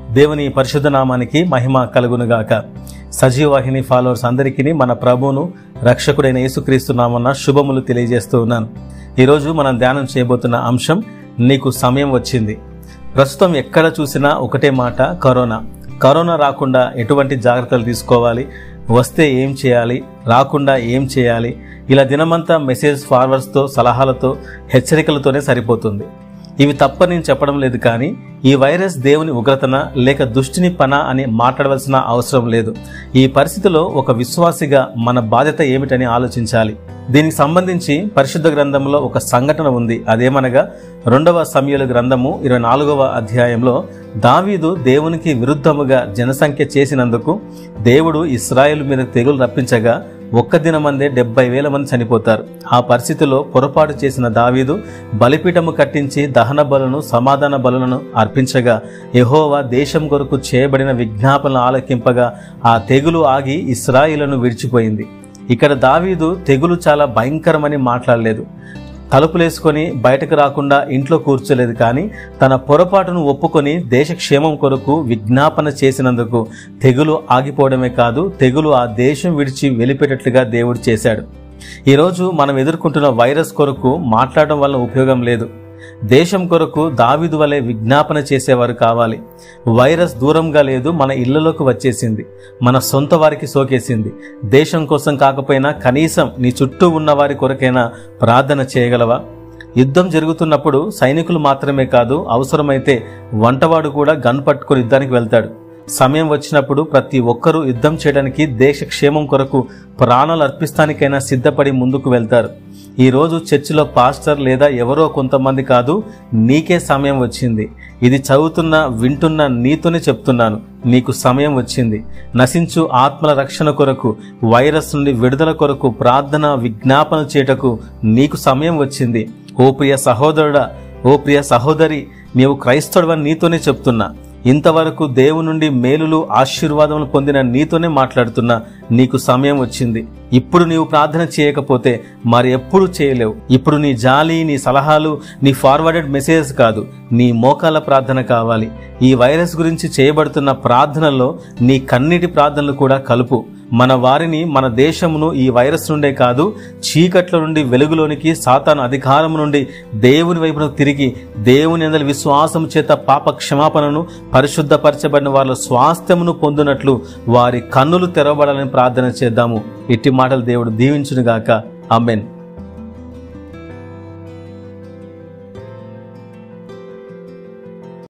దేవుని పరిశుద్ధ నామానికి మహిమ కలుగునుగాక సజీవాహిని ఫాలోవర్స్ అందరికీ మన ప్రభువును రక్షకుడైన యేసుక్రీస్తు నామన్న శుభములు తెలియజేస్తూ ఉన్నాను ఈరోజు మనం ధ్యానం చేయబోతున్న అంశం నీకు సమయం వచ్చింది ప్రస్తుతం ఎక్కడ చూసినా ఒకటే మాట కరోనా కరోనా రాకుండా ఎటువంటి జాగ్రత్తలు తీసుకోవాలి వస్తే ఏం చేయాలి రాకుండా ఏం చేయాలి ఇలా దినమంతా మెసేజ్ ఫార్వర్డ్స్తో సలహాలతో హెచ్చరికలతోనే సరిపోతుంది ఇవి తప్ప నేను చెప్పడం లేదు కానీ ఈ వైరస్ దేవుని ఉగ్రతన లేక దుష్టిని పన అని మాట్లాడవలసిన అవసరం లేదు ఈ పరిస్థితిలో ఒక విశ్వాసిగా మన బాధ్యత ఏమిటని ఆలోచించాలి దీనికి సంబంధించి పరిశుద్ధ గ్రంథంలో ఒక సంఘటన ఉంది అదేమనగా రెండవ సమయాల గ్రంథము ఇరవై నాలుగవ అధ్యాయంలో దావీదు దేవునికి విరుద్ధముగా జనసంఖ్య చేసినందుకు దేవుడు ఇస్రాయేల్ మీద తెగులు రప్పించగా ఒక్క దినమందే డెబ్బై వేల మంది చనిపోతారు ఆ పరిస్థితిలో పొరపాటు చేసిన దావీదు బలిపీఠము కట్టించి దహన బలును సమాధాన బలులను అర్పించగా యెహోవా దేశం కొరకు చేయబడిన విజ్ఞాపనలు ఆలకింపగా ఆ తెగులు ఆగి ఇస్రాయిలను విడిచిపోయింది ఇక్కడ దావీదు తెగులు చాలా భయంకరమని మాట్లాడలేదు తలుపులేసుకొని బయటకు రాకుండా ఇంట్లో కూర్చోలేదు కానీ తన పొరపాటును ఒప్పుకొని దేశ క్షేమం కొరకు విజ్ఞాపన చేసినందుకు తెగులు ఆగిపోవడమే కాదు తెగులు ఆ దేశం విడిచి వెళ్ళిపెట్టేట్లుగా దేవుడు చేశాడు ఈరోజు మనం ఎదుర్కొంటున్న వైరస్ కొరకు మాట్లాడడం వల్ల ఉపయోగం లేదు దేశం కొరకు దావిదు వలె విజ్ఞాపన చేసేవారు కావాలి వైరస్ దూరంగా లేదు మన ఇళ్లలోకి వచ్చేసింది మన సొంత వారికి సోకేసింది దేశం కోసం కాకపోయినా కనీసం నీ చుట్టూ ఉన్న వారి కొరకైనా ప్రార్థన చేయగలవా యుద్ధం జరుగుతున్నప్పుడు సైనికులు మాత్రమే కాదు అవసరమైతే వంటవాడు కూడా గన్ పట్టుకొని యుద్ధానికి వెళ్తాడు సమయం వచ్చినప్పుడు ప్రతి ఒక్కరూ యుద్ధం చేయడానికి దేశ క్షేమం కొరకు ప్రాణాలు అర్పిస్తానికైనా సిద్ధపడి ముందుకు వెళ్తారు ఈ రోజు చర్చిలో పాస్టర్ లేదా ఎవరో కొంతమంది కాదు నీకే సమయం వచ్చింది ఇది చదువుతున్న వింటున్న నీతోనే చెప్తున్నాను నీకు సమయం వచ్చింది నశించు ఆత్మల రక్షణ కొరకు వైరస్ నుండి విడుదల కొరకు ప్రార్థన విజ్ఞాపన చేయటకు నీకు సమయం వచ్చింది ఓ ప్రియ సహోదరుడా ఓ ప్రియ సహోదరి నీవు క్రైస్తవుడవని నీతోనే చెప్తున్నా ఇంతవరకు దేవు నుండి మేలులు ఆశీర్వాదములు పొందిన నీతోనే మాట్లాడుతున్నా నీకు సమయం వచ్చింది ఇప్పుడు నీవు ప్రార్థన చేయకపోతే మరి ఎప్పుడు చేయలేవు ఇప్పుడు నీ జాలి నీ సలహాలు నీ ఫార్వర్డెడ్ మెసేజ్ కాదు నీ మోకాల ప్రార్థన కావాలి ఈ వైరస్ గురించి చేయబడుతున్న ప్రార్థనలో నీ కన్నీటి ప్రార్థనలు కూడా కలుపు మన వారిని మన దేశమును ఈ వైరస్ నుండే కాదు చీకట్ల నుండి వెలుగులోనికి సాతాను అధికారం నుండి దేవుని వైపును తిరిగి దేవుని అందరి విశ్వాసం చేత పాప క్షమాపణను పరిశుద్ధపరచబడిన వాళ్ళ స్వాస్థ్యమును పొందినట్లు వారి కన్నులు తెరవబడాలని ప్రార్థన చేద్దాము ఇట్టి మాటలు దేవుడు దీవించునుగాక అమెన్